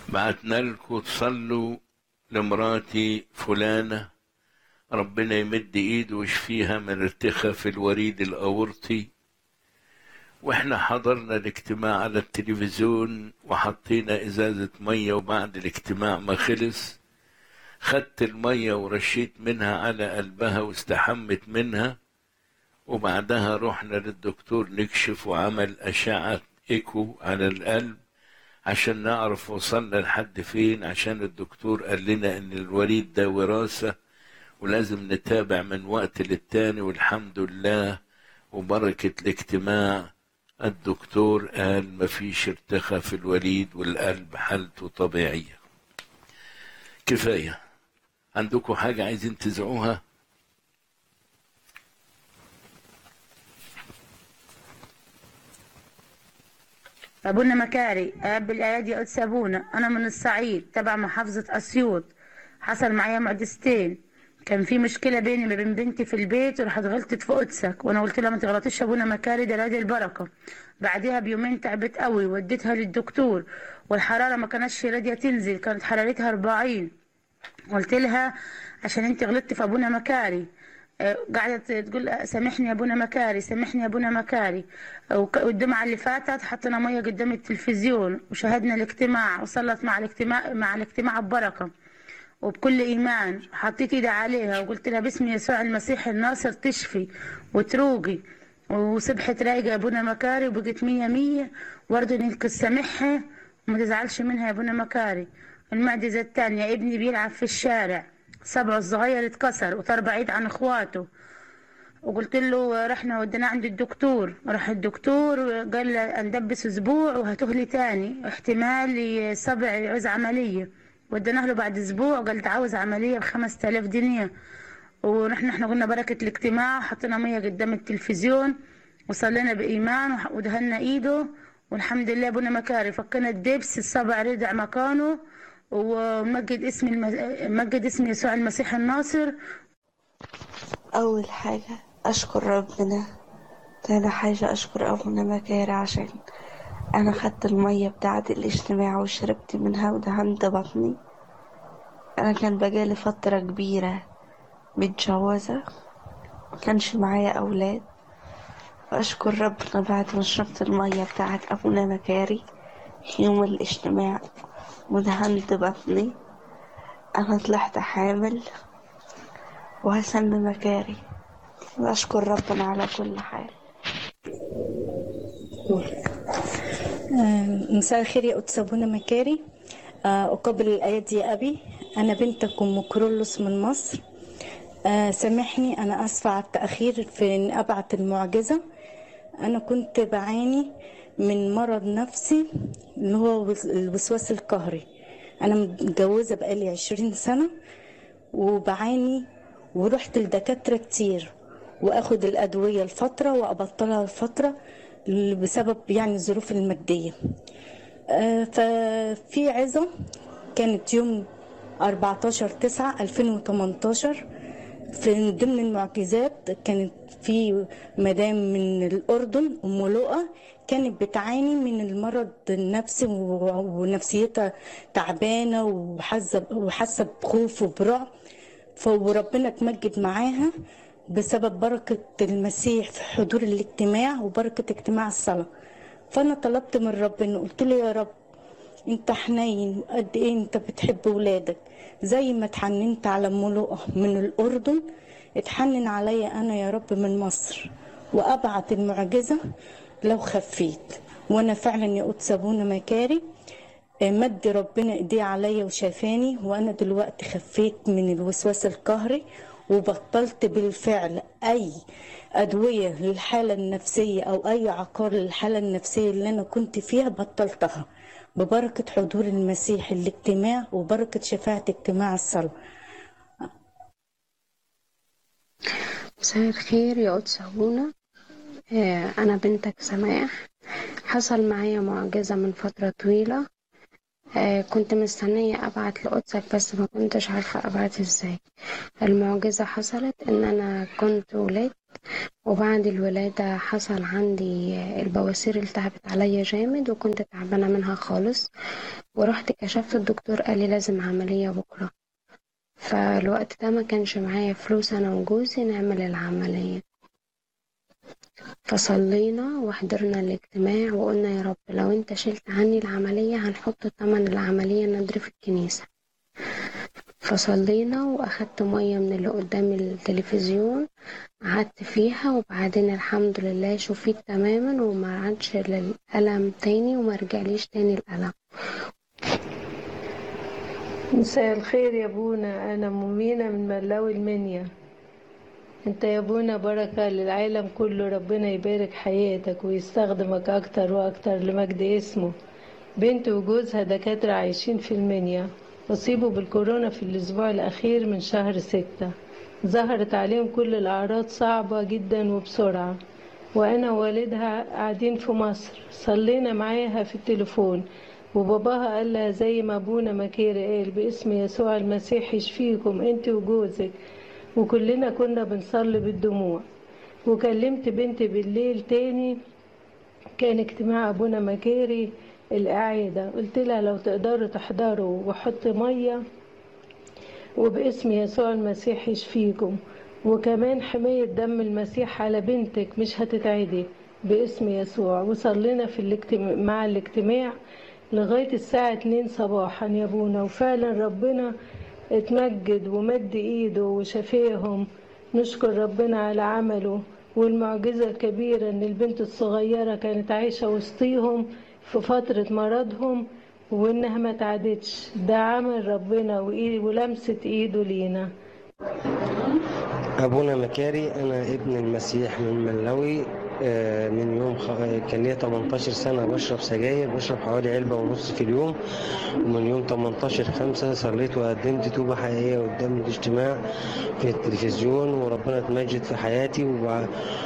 بعتنا لكم تصلوا لمراتي فلانة ربنا يمد ايده ويشفيها من ارتخاء في الوريد الاورطي واحنا حضرنا الاجتماع على التلفزيون وحطينا ازازة مية وبعد الاجتماع ما خلص خدت المية ورشيت منها على قلبها واستحمت منها وبعدها رحنا للدكتور نكشف وعمل أشعة إيكو على القلب عشان نعرف وصلنا لحد فين عشان الدكتور قال لنا إن الوريد ده وراثة ولازم نتابع من وقت للتاني والحمد لله وبركة الاجتماع الدكتور قال مفيش ارتخاء في الوريد والقلب حالته طبيعية كفاية عندكم حاجة عايزين تزعوها أبونا مكاري أب الأيادي قدس أبونا أنا من الصعيد تبع محافظة أسيوط حصل معايا معجزتين كان في مشكلة بيني وبين بنتي في البيت وراحت غلطت في قدسك وأنا قلت لها ما تغلطيش يا أبونا مكاري ده نادي البركة بعدها بيومين تعبت قوي وديتها للدكتور والحرارة ما كانتش راضية تنزل كانت حرارتها 40 قلت لها عشان انت غلطتي في ابونا مكاري آه، قعدت تقول سامحني يا ابونا مكاري سامحني يا ابونا مكاري وك- والجمعة اللي فاتت حطينا مية قدام التلفزيون وشاهدنا الاجتماع وصلت مع الاجتماع مع الاجتماع ببركة وبكل إيمان حطيت إيدي عليها وقلت لها باسم يسوع المسيح الناصر تشفي وتروقي وسبحت رايقة يا ابونا مكاري وبقت مية مية وارجو انك تسامحها وما تزعلش منها يا ابونا مكاري المعجزة التانية ابني بيلعب في الشارع صبعه الصغير اتكسر وطار بعيد عن اخواته وقلت له رحنا ودينا عند الدكتور راح الدكتور قال له ندبس اسبوع وهتهلي تاني احتمال صبع يعوز عملية وديناه له بعد اسبوع قال تعوز عملية بخمس تلاف جنيه ونحن احنا قلنا بركة الاجتماع حطينا مية قدام التلفزيون وصلينا بإيمان وح- ودهنا ايده والحمد لله ابونا مكاري فكنا الدبس الصبع رجع مكانه ومجد اسم الم... مجد اسم يسوع المسيح الناصر أول حاجة أشكر ربنا تاني حاجة أشكر أبونا مكاري عشان أنا خدت المية بتاعة الاجتماع وشربت منها ودهنت بطني أنا كان بقالي فترة كبيرة متجوزة مكانش معايا أولاد وأشكر ربنا بعد ما شربت المية بتاعة أبونا مكاري يوم الاجتماع ودهنت بطني أنا طلعت حامل وهسمي مكاري وأشكر ربنا على كل حال آه، مساء الخير يا قدس أبونا مكاري آه، أقابل الآيات يا أبي أنا بنتك أم كرولوس من مصر آه، سامحني أنا آسفة على التأخير في إن أبعت المعجزة أنا كنت بعاني من مرض نفسي اللي هو وس- الوسواس القهري أنا متجوزة بقالي عشرين سنة وبعاني ورحت لدكاترة كتير واخد الأدوية لفترة وأبطلها لفترة بسبب يعني الظروف المادية آه، ففي عظة كانت يوم 14 9 2018 في ضمن المعجزات كانت في مدام من الأردن أم لؤى كانت بتعاني من المرض النفسي و- ونفسيتها تعبانة وحاسة وحاسة بخوف وبرعب فربنا اتمجد معاها بسبب بركة المسيح في حضور الاجتماع وبركة اجتماع الصلاة فأنا طلبت من ربنا قلت له يا رب انت حنين قد ايه انت بتحب ولادك زي ما اتحننت على ام لؤى من الاردن اتحنن عليا انا يا رب من مصر وابعت المعجزه لو خفيت وانا فعلا يا قدس ابونا مكاري اه، مد ربنا ايديه عليا وشافاني وانا دلوقتي خفيت من الوسواس القهري وبطلت بالفعل اي ادويه للحاله النفسيه او اي عقار للحاله النفسيه اللي انا كنت فيها بطلتها ببركه حضور المسيح الاجتماع وبركه شفاعه اجتماع الصلاه مساء الخير يا قدس أبونا آه، أنا بنتك سماح حصل معايا معجزة من فترة طويلة آه، كنت مستنية أبعت لقدسك بس ما كنتش عارفة أبعت إزاي المعجزة حصلت إن أنا كنت ولدت وبعد الولادة حصل عندي البواسير التهبت عليا جامد وكنت تعبانة منها خالص ورحت كشفت الدكتور قال لي لازم عملية بكرة فالوقت ده ما كانش معايا فلوس أنا وجوزي نعمل العملية فصلينا وحضرنا الاجتماع وقلنا يا رب لو انت شلت عني العملية هنحط تمن العملية ندر في الكنيسة فصلينا وأخدت مية من اللي قدام التلفزيون قعدت فيها وبعدين الحمد لله شفيت تماما وما عادش للألم تاني وما رجعليش تاني الألم مساء الخير يا بونا أنا مؤمنة من ملاوي المنيا انت يا بونا بركة للعالم كله ربنا يبارك حياتك ويستخدمك أكتر وأكتر لمجد اسمه بنت وجوزها دكاترة عايشين في المنيا أصيبوا بالكورونا في الأسبوع الأخير من شهر ستة ظهرت عليهم كل الأعراض صعبة جدا وبسرعة وأنا ووالدها قاعدين في مصر صلينا معاها في التليفون وباباها قال لها زي ما أبونا مكير قال باسم يسوع المسيح يشفيكم انت وجوزك وكلنا كنا بنصلي بالدموع وكلمت بنتي بالليل تاني كان اجتماع أبونا مكاري القاعدة قلت لها لو تقدروا تحضروا وحط مية وباسم يسوع المسيح يشفيكم وكمان حماية دم المسيح على بنتك مش هتتعدي باسم يسوع وصلينا في الاجتماع مع الاجتماع لغاية الساعة 2 صباحا يا ابونا وفعلا ربنا اتمجد ومد ايده وشفيهم نشكر ربنا على عمله والمعجزة الكبيرة ان البنت الصغيرة كانت عايشة وسطيهم في فترة مرضهم وانها ما تعدتش ده عمل ربنا وإيه- ولمسة ايده لينا أبونا مكاري أنا ابن المسيح من ملوي آه، من يوم خ... كان ليا 18 سنة بشرب سجاير بشرب حوالي علبة ونص في اليوم ومن يوم 18 خمسة صليت وقدمت توبة حقيقية قدام الاجتماع في التلفزيون وربنا اتمجد في حياتي وب...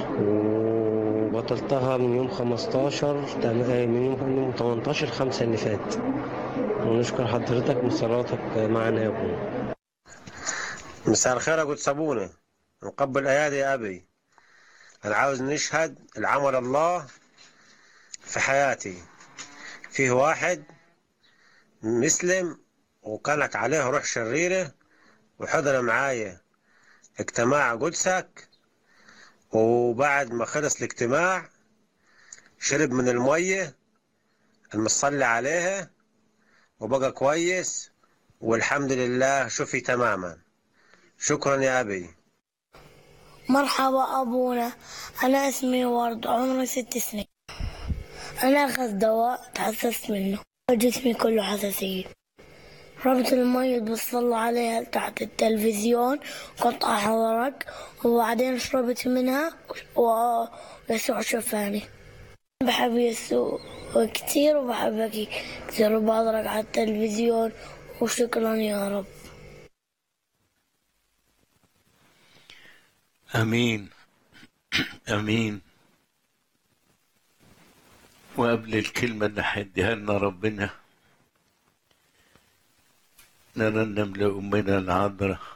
وبطلتها من يوم 15 تم- آه، من يوم من يوم 18 خمسة اللي فات ونشكر حضرتك وصلاتك معنا يا ابونا مساء الخير يا قدس أبونا نقبل أيادي يا أبي أنا عاوز نشهد العمل الله في حياتي فيه واحد مسلم وكانت عليه روح شريرة وحضر معايا اجتماع قدسك وبعد ما خلص الاجتماع شرب من المية المصلي عليها وبقى كويس والحمد لله شفي تماما شكرا يا أبي مرحبا أبونا أنا اسمي ورد عمري ست سنين أنا أخذ دواء تحسست منه جسمي كله حساسية ربط المية بصلى عليها تحت التلفزيون قطع حضرك وبعدين شربت منها ويسوع شفاني بحب يسوع كتير وبحبك كتير وبحضرك على التلفزيون وشكرا يا رب امين امين وقبل الكلمة اللي هيديها لنا ربنا نرنم لأمنا العذراء